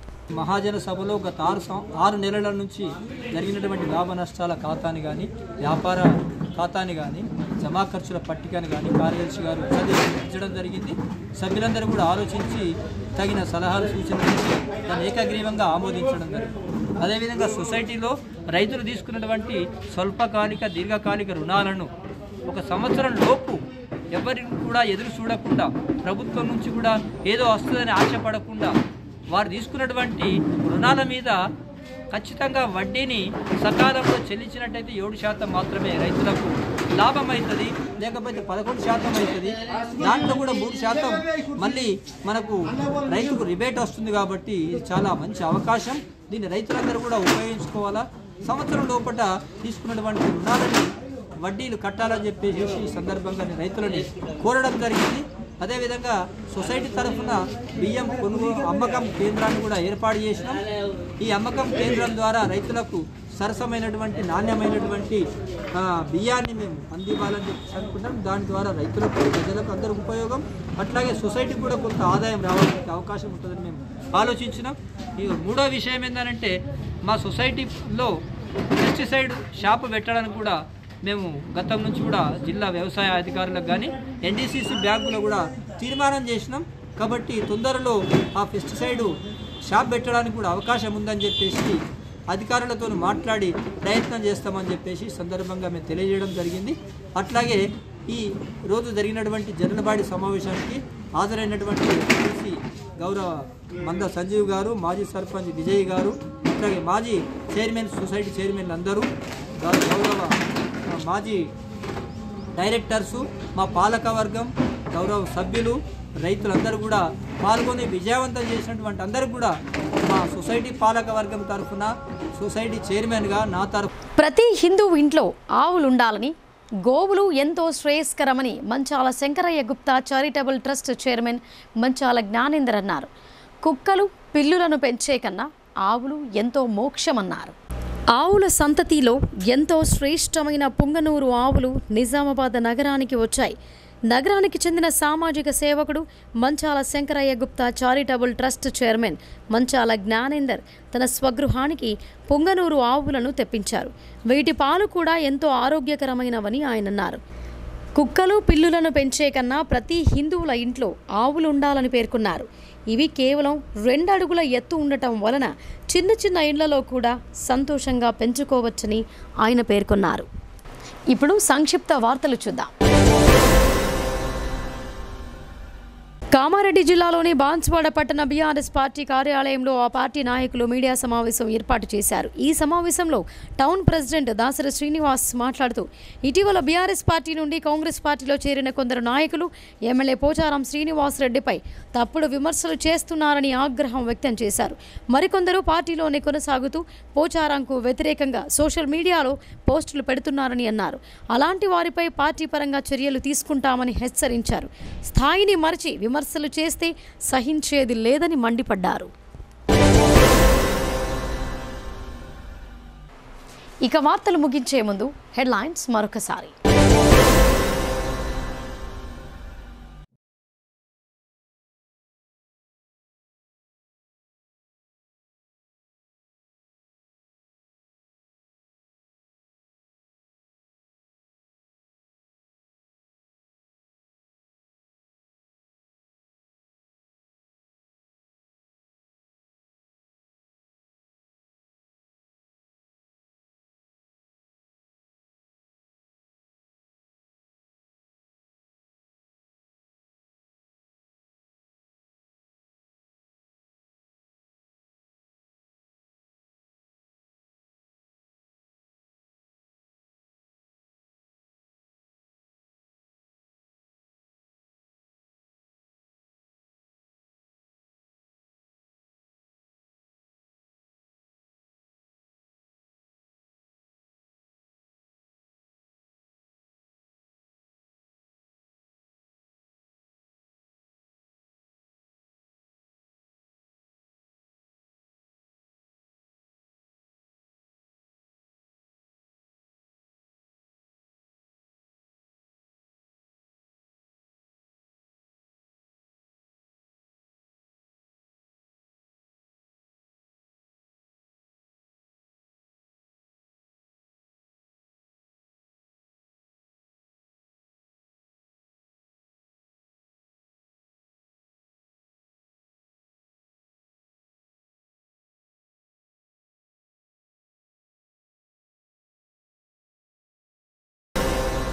మహాజన సభలో గత ఆరు సం- ఆరు నెలల నుంచి జరిగినటువంటి లాభ నష్టాల ఖాతాని కానీ వ్యాపార ఖాతాని కానీ జమా ఖర్చుల పట్టికని కానీ కార్యదర్శి గారు చదివించడం జరిగింది సభ్యులందరూ కూడా ఆలోచించి తగిన సలహాలు సూచనలు ఇచ్చి దాన్ని ఏకగ్రీవంగా ఆమోదించడం జరిగింది అదేవిధంగా సొసైటీలో రైతులు తీసుకున్నటువంటి స్వల్పకాలిక దీర్ఘకాలిక రుణాలను ఒక సంవత్సరం లోపు ఎవరికి కూడా ఎదురు చూడకుండా ప్రభుత్వం నుంచి కూడా ఏదో వస్తుందని ఆశపడకుండా వారు తీసుకున్నటువంటి రుణాల మీద ఖచ్చితంగా వడ్డీని సకాలంలో చెల్లించినట్టయితే ఏడు శాతం మాత్రమే రైతులకు లాభం అవుతుంది లేకపోతే పదకొండు శాతం అవుతుంది దాంట్లో కూడా మూడు శాతం మళ్ళీ మనకు రైతుకు రిబేట్ వస్తుంది కాబట్టి ఇది చాలా మంచి అవకాశం దీన్ని రైతులందరూ కూడా ఉపయోగించుకోవాలా సంవత్సరం లోపల తీసుకున్నటువంటి రుణాలని వడ్డీలు కట్టాలని చెప్పేసి ఈ సందర్భంగా నేను రైతులని కోరడం జరిగింది అదేవిధంగా సొసైటీ తరఫున బియ్యం కొనుగోలు అమ్మకం కేంద్రాన్ని కూడా ఏర్పాటు చేసినాం ఈ అమ్మకం కేంద్రం ద్వారా రైతులకు సరసమైనటువంటి నాణ్యమైనటువంటి ఆ, బియ్యాన్ని మేము అందివ్వాలని చెప్పి అనుకుంటాం దాని ద్వారా రైతులకు ప్రజలకు అందరికి ఉపయోగం అట్లాగే సొసైటీకి కూడా కొంత ఆదాయం రావడానికి అవకాశం ఉంటుందని మేము ఆలోచించినాం ఈ మూడో విషయం ఏంటంటే మా సొసైటీలో పెస్టిసైడ్ షాప్ పెట్టడానికి కూడా మేము గతం నుంచి కూడా జిల్లా వ్యవసాయ అధికారులకు కానీ ఎన్డీసీసీ బ్యాంకులో కూడా తీర్మానం చేసినాం కాబట్టి తొందరలో ఆ పెస్టిసైడ్ షాప్ పెట్టడానికి కూడా అవకాశం ఉందని చెప్పేసి అధికారులతో మాట్లాడి ప్రయత్నం చేస్తామని చెప్పేసి ఈ సందర్భంగా మేము తెలియజేయడం జరిగింది అట్లాగే ఈ రోజు జరిగినటువంటి జననబాడి సమావేశానికి హాజరైనటువంటి ఎమ్మెల్సీ గౌరవ మంద సంజీవ్ గారు మాజీ సర్పంచ్ విజయ్ గారు అట్లాగే మాజీ చైర్మన్ సొసైటీ చైర్మన్ అందరూ గౌ- గౌరవ ఆ, మాజీ డైరెక్టర్సు మా పాలక వర్గం గౌరవ సభ్యులు రైతులందరూ కూడా పాల్గొని విజయవంతం చేసినటువంటి అందరికి కూడా మా సొసైటీ పాలక వర్గం తరఫున సొసైటీ చైర్మన్గా నా తరఫు ప్రతి హిందూ ఇంట్లో ఆవులుండాలని గోవులు ఎంతో శ్రేయస్కరమని Manchala Shankaraiah Gupta charitable trust chairman Manchala Gnanender అన్నారు కుక్కలు పిల్లులను పెంచే కన్నా ఆవులు ఎంతో మోక్షమన్నారు ఆవుల సంతతిలో ఎంతో శ్రేష్టమైన పుంగనూరు ఆవులు నిజామాబాద్ నగరానికి వచ్చాయి నగరానికి చెందిన సామాజిక సేవకుడు Manchala Shankaraiah Gupta charitable trust chairman Manchala Gnanender తన స్వగృహానికి పొంగనూరు ఆవులను తెప్పించారు వీటి పాలు కూడా ఎంతో ఆరోగ్యకరమైనవని ఆయన అన్నారు కుక్కలు పిల్లులను పెంచే కన్నా ప్రతి హిందువుల ఇంట్లో ఆవులు ఉండాలని పేర్కొన్నారు ఇవి కేవలం రెండు అడుగుల ఎత్తు ఉండటం వలన చిన్న చిన్న ఇండ్లలో కూడా సంతోషంగా పెంచుకోవచ్చని ఆయన పేర్కొన్నారు ఇప్పుడు సంక్షిప్త వార్తలు చూద్దాం కామారెడ్డి జిల్లాలోని బాన్స్వాడ పట్టణ బీఆర్ఎస్ పార్టీ కార్యాలయంలో ఆ పార్టీ నాయకులు మీడియా సమావేశం ఏర్పాటు చేశారు ఈ సమావేశంలో టౌన్ ప్రెసిడెంట్ దాసరి శ్రీనివాస్ మాట్లాడుతూ ఇటీవల బీఆర్ఎస్ పార్టీ నుండి కాంగ్రెస్ పార్టీలో చేరిన కొందరు నాయకులు ఎమ్మెల్యే పోచారం శ్రీనివాస్ రెడ్డిపై తప్పుడు విమర్శలు చేస్తున్నారని ఆగ్రహం వ్యక్తం చేశారు మరికొందరు పార్టీలోనే కొనసాగుతూ పోచారంకు వ్యతిరేకంగా సోషల్ మీడియాలో పోస్టులు పెడుతున్నారని అన్నారు అలాంటి వారిపై పార్టీ పరంగా చర్యలు తీసుకుంటామని హెచ్చరించారు స్థాయిని మరిచి విమర్శలు చేస్తే సహించేది లేదని మండిపడ్డారు ఇక వార్తలు ముగించే ముందు హెడ్లైన్స్ మరొకసారి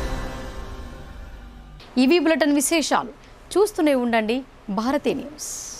ఇవి బులెటిన్ విశేషాలు చూస్తూనే ఉండండి భారతీ న్యూస్